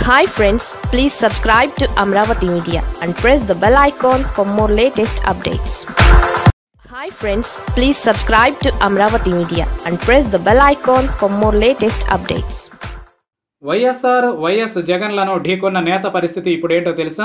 hi friends please subscribe to Amaravati media and press the bell icon for more latest updates hi friends please subscribe to Amaravati media and press the bell icon for more latest updates YSR YS జగన్లను ఢీకొన్న నేత పరిస్థితి ఇప్పుడేంటో తెలుసా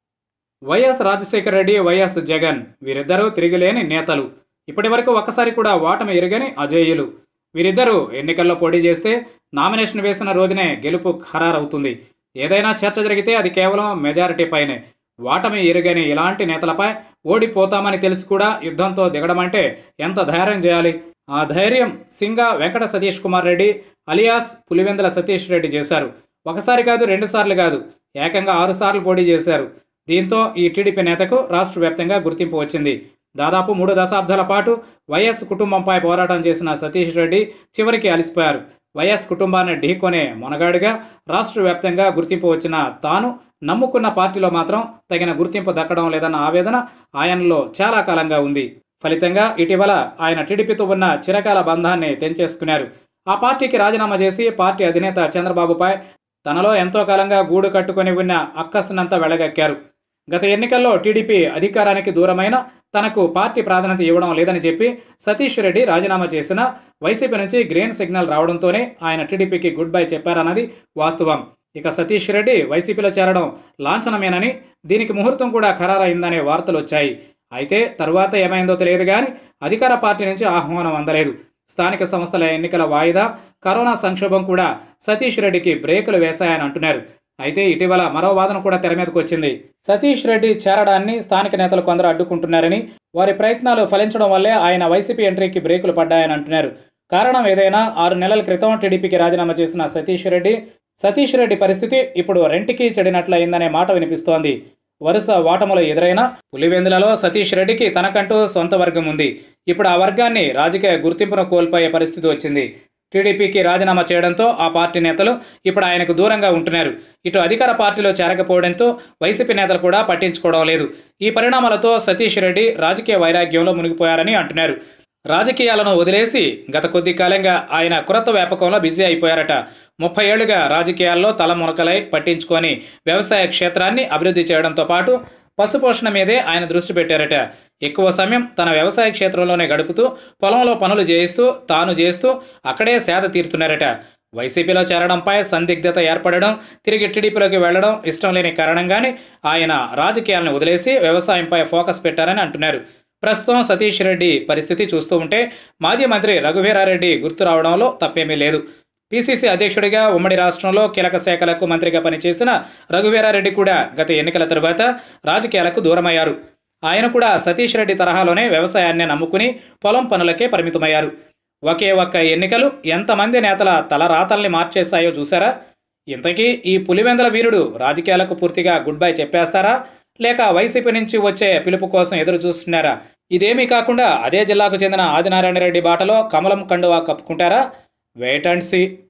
వైఎస్ రాజశేఖర రెడ్డి వైఎస్ జగన్ వీరిద్దరూ తిరిగిలేని నేతలు ఇప్పటి వరకు ఒక్కసారి కూడా ఓటమి ఎరుగని అజేయులు వీరిద్దరూ ఎన్నికల్లో పోటీ చేస్తే నామినేషన్ వేసిన రోజునే గెలుపు ఖరారవుతుంది ఏదైనా చర్చ జరిగితే అది కేవలం మెజారిటీ పైనే ఓటమి ఎరుగని ఇలాంటి నేతలపై ఓడిపోతామని తెలిసి కూడా యుద్ధంతో దిగడమంటే ఎంత ధైర్యం చేయాలి ఆ ధైర్యం సింగ వెంకట సతీష్ కుమార్ రెడ్డి అలియాస్ పులివెందుల సతీష్ రెడ్డి చేశారు ఒకసారి కాదు రెండు సార్లు కాదు ఏకంగా ఆరు సార్లు పోటీ చేశారు దీంతో ఈ టీడీపీ నేతకు రాష్ట్ర వ్యాప్తంగా గుర్తింపు వచ్చింది దాదాపు మూడు దశాబ్దాల పాటు వైఎస్ కుటుంబంపై పోరాటం చేసిన సతీష్ రెడ్డి చివరికి అలసిపోయారు వైఎస్ కుటుంబాన్ని ఢీకొనే మొనగాడిగా రాష్ట్ర వ్యాప్తంగా గుర్తింపు వచ్చిన తాను నమ్ముకున్న పార్టీలో మాత్రం తగిన గుర్తింపు దక్కడం లేదన్న ఆవేదన ఆయనలో చాలా కాలంగా ఉంది ఫలితంగా ఇటీవల ఆయన టీడీపీతో ఉన్న చిరకాల బంధాన్ని తెంచేసుకున్నారు ఆ పార్టీకి రాజీనామా చేసి పార్టీ అధినేత చంద్రబాబుపై తనలో ఎంతో కాలంగా గూడు కట్టుకొని ఉన్న అక్కసునంతా వెళ్ళగక్కారు గత ఎన్నికల్లో టీడీపీ అధికారానికి దూరమైన తనకు పార్టీ ప్రాధాన్యత ఇవ్వడం లేదని చెప్పి సతీష్ రెడ్డి రాజీనామా చేసిన వైసీపీ నుంచి గ్రీన్ సిగ్నల్ రావడంతోనే ఆయన టీడీపీకి గుడ్ బై చెప్పారన్నది వాస్తవం ఇక సతీష్ రెడ్డి వైసీపీలో చేరడం లాంఛనమేనని దీనికి ముహూర్తం కూడా ఖరారైందనే వార్తలు వచ్చాయి అయితే తరువాత ఏమైందో తెలియదు కానీ అధికార పార్టీ నుంచి ఆహ్వానం అందలేదు స్థానిక సంస్థల ఎన్నికల వాయిదా కరోనా సంక్షోభం కూడా సతీష్ రెడ్డికి బ్రేకులు వేశాయని అంటున్నారు అయితే ఇటీవల మరో వాదన కూడా తెర మీదకు వచ్చింది సతీష్ రెడ్డి చేరడాన్ని స్థానిక నేతలు కొందరు అడ్డుకుంటున్నారని వారి ప్రయత్నాలు ఫలించడం వల్లే ఆయన వైసీపీ ఎంట్రీకి బ్రేకులు పడ్డాయని అంటున్నారు కారణం ఏదైనా ఆరు నెలల క్రితం టీడీపీకి రాజీనామా చేసిన సతీష్ రెడ్డి సతీష్ రెడ్డి పరిస్థితి ఇప్పుడు రెంటికి చెడినట్లయిందనే మాట వినిపిస్తోంది వరుస ఓటములు ఎదురైనా పులివెందులలో సతీష్ రెడ్డికి తనకంటూ సొంత వర్గం ఉంది ఇప్పుడు ఆ వర్గాన్ని రాజకీయ గుర్తింపును కోల్పోయే పరిస్థితి వచ్చింది టీడీపీకి రాజీనామా చేయడంతో ఆ పార్టీ నేతలు ఇప్పుడు ఆయనకు దూరంగా ఉంటున్నారు ఇటు అధికార పార్టీలో చేరకపోవడంతో వైసీపీ నేతలు కూడా పట్టించుకోవడం లేదు ఈ పరిణామాలతో సతీష్ రెడ్డి రాజకీయ వైరాగ్యంలో మునిగిపోయారని అంటున్నారు రాజకీయాలను వదిలేసి గత కొద్ది కాలంగా ఆయన కురత వ్యాపకంలో బిజీ అయిపోయారట ముప్పై ఏళ్లుగా రాజకీయాల్లో తలమునకలై పట్టించుకొని వ్యవసాయ క్షేత్రాన్ని అభివృద్ధి చేయడంతో పాటు పశుపోషణ మీదే ఆయన దృష్టి పెట్టారట ఎక్కువ సమయం తన వ్యవసాయ క్షేత్రంలోనే గడుపుతూ పొలంలో పనులు చేయిస్తూ తాను చేస్తూ అక్కడే సేద తీరుతున్నారట వైసీపీలో చేరడంపై సందిగ్ధత ఏర్పడడం తిరిగి టీడీపీలోకి వెళ్లడం ఇష్టం లేని కారణంగానే ఆయన రాజకీయాలను వదిలేసి వ్యవసాయంపై ఫోకస్ పెట్టారని అంటున్నారు ప్రస్తుతం సతీష్ రెడ్డి పరిస్థితి చూస్తూ ఉంటే మాజీ మంత్రి రఘువీరారెడ్డి గుర్తు రావడంలో తప్పేమీ లేదు పీసీసీ అధ్యక్షుడిగా ఉమ్మడి రాష్ట్రంలో కీలక శాఖలకు మంత్రిగా పనిచేసిన రఘువీరారెడ్డి కూడా గత ఎన్నికల తరువాత రాజకీయాలకు దూరమయ్యారు ఆయన కూడా సతీష్ రెడ్డి తరహాలోనే వ్యవసాయాన్ని నమ్ముకుని పొలం పనులకే పరిమితమయ్యారు ఒకే ఒక్క ఎన్నికలు ఎంతమంది నేతల తలరాతల్ని మార్చేశాయో చూసారా ఇంతకీ ఈ పులివెందల వీరుడు రాజకీయాలకు పూర్తిగా గుడ్ బై చెప్పేస్తారా లేక వైసీపీ నుంచి వచ్చే పిలుపు కోసం ఎదురు చూస్తున్నారా ఇదేమీ కాకుండా అదే జిల్లాకు చెందిన ఆదినారాయణ రెడ్డి బాటలో కమలం కండువా కప్పుకుంటారా వెయిట్ అండ్ సీ